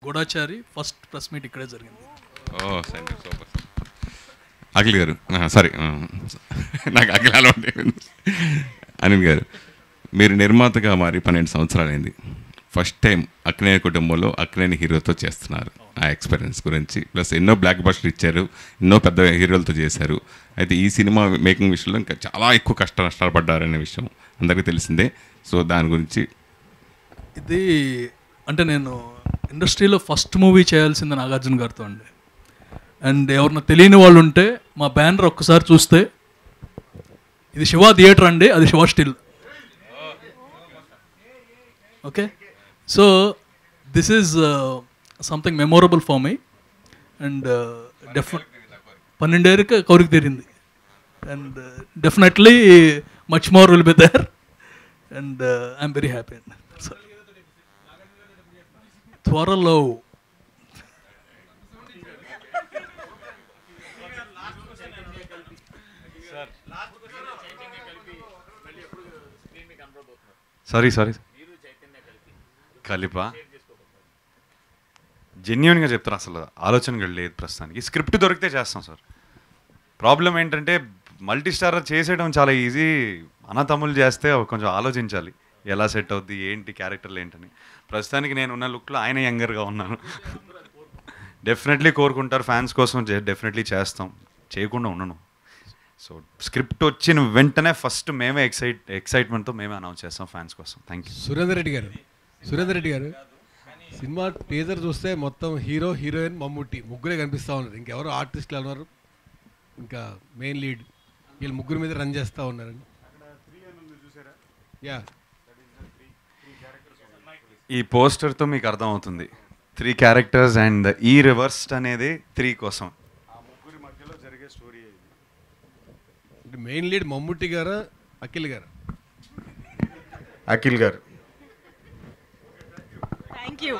గూఢాచారి first press meet ఇక్కడే జరిగింది ఓ సరే సూపర్ అఖిల్ గారు సారీ నాకు అఖిల్ అలవాటు అనిల్ గారు మీరు నిర్మాతగా మారి పన్నెండు సంవత్సరాలైంది ఫస్ట్ టైం అక్కినేని కుటుంబంలో అక్కినేని హీరోతో చేస్తున్నారు ఆ ఎక్స్పీరియన్స్ గురించి ప్లస్ ఎన్నో బ్లాక్ బస్టర్ ఇచ్చారు ఎన్నో పెద్ద హీరోలతో చేశారు అయితే ఈ సినిమా మేకింగ్ విషయంలో ఇంకా చాలా ఎక్కువ కష్ట నష్టాలు పడ్డారనే విషయం అందరికీ తెలిసిందే సో దాని గురించి ఇది అంటే నేను ఇండస్ట్రీలో ఫస్ట్ మూవీ చేయాల్సింది నాగార్జున గారితో అండి అండ్ ఎవరన్నా తెలియని వాళ్ళు ఉంటే మా బ్యానర్ ఒక్కసారి చూస్తే ఇది శివ థియేటర్ అండి అది Shiva still okay so this is something memorable for my and def పన్నెండేళ్ళకి కౌరికి తీరింది and definitely much more will be there and I'm very happy అండి త్వరలో సారీ సారీ కలిపా జెన్యున్గా చెప్తారు అసలు ఆలోచన లేదు ప్రస్తుతానికి స్క్రిప్ట్ దొరికితే చేస్తాం సార్ ప్రాబ్లం ఏంటంటే మల్టీ స్టార్ చేసేయడం చాలా ఈజీ అన్నతమ్ములు చేస్తే కొంచెం ఆలోచించాలి ఎలా సెట్ అవుద్ది ఏంటి క్యారెక్టర్లు ఏంటని ప్రస్తుతానికి నేను ఉన్న లుక్లో ఆయన యంగర్గా ఉన్నాను డెఫినెట్లీ కోరుకుంటారు ఫ్యాన్స్ కోసం డెఫినెట్లీ చేస్తాం చేయకుండా ఉండను సో స్క్రిప్ట్ వచ్చిన వెంటనే ఫస్ట్ మేమే ఎక్సైట్ ఎక్సైట్మెంట్తో మేమే అనౌన్స్ చేస్తాం ఫ్యాన్స్ కోసం థ్యాంక్ యూ సురేందర్ రెడ్డి గారు సురేందర్ రెడ్డి గారు సినిమా టీజర్ చూస్తే మొత్తం హీరో హీరోయిన్ మమ్ముట్టి ముగ్గురే కనిపిస్తూ ఉన్నారు ఇంకెవరు ఆర్టిస్టులు ఉన్నారు ఇంకా మెయిన్ లీడ్ వీళ్ళు ముగ్గురు మీద రన్ చేస్తూ ఉన్నారండి యా ఈ పోస్టర్తో మీకు అర్థమవుతుంది త్రీ క్యారెక్టర్స్ అండ్ ఈ రివర్స్డ్ అనేది త్రీ కోసం అంటే మెయిన్ లీడ్ మమ్ముట్టి గారా అఖిల్ గారు అఖిల్ గారు థ్యాంక్ యూ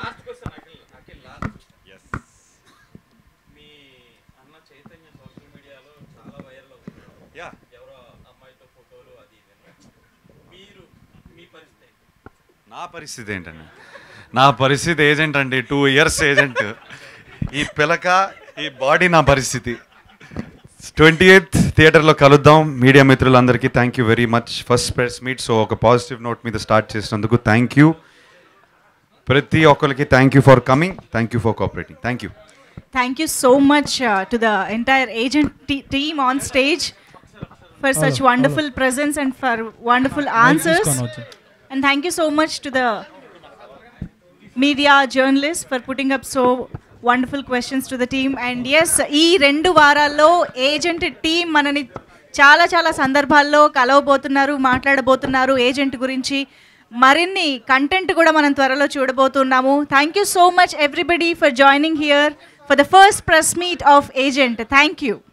మీ అన్న చైతన్య సోషల్ మీడియాలో చాలా వైరల్ అవుతుంది యా ఎవరో అమ్మాయితో ఫోటోలు అది ఇది మీరు మీ పరిస్థితి నా పరిస్థితి ఏంటండి నా పరిస్థితి ఏజెంట్ అండి టూ ఇయర్స్ ఏజెంట్ ఈ పిలక ఈ బాడీ నా పరిస్థితి ట్వంటీ ఎయిత్ థియేటర్లో కలుద్దాం మీడియా మిత్రులందరికీ thank you very much first press meet so ఒక పాజిటివ్ నోట్ మీద స్టార్ట్ చేసినందుకు థ్యాంక్ యూ ప్రతి ఒక్కరికి thank you for coming thank you for cooperating thank you Thank you so much uh, to the entire agent te- team on stage for such wonderful presence and for wonderful answers. And thank you so much to the media journalists for putting up so wonderful questions to the team. And yes, ఈ రెండు వారాల్లో agent team మనని చాలా చాలా సందర్భాల్లో కలవబోతున్నారు మాట్లాడబోతున్నారు agent గురించి మరిన్ని content కూడా మనం త్వరలో చూడబోతున్నాము thank you so much everybody for joining here for the first press meet of Agent thank you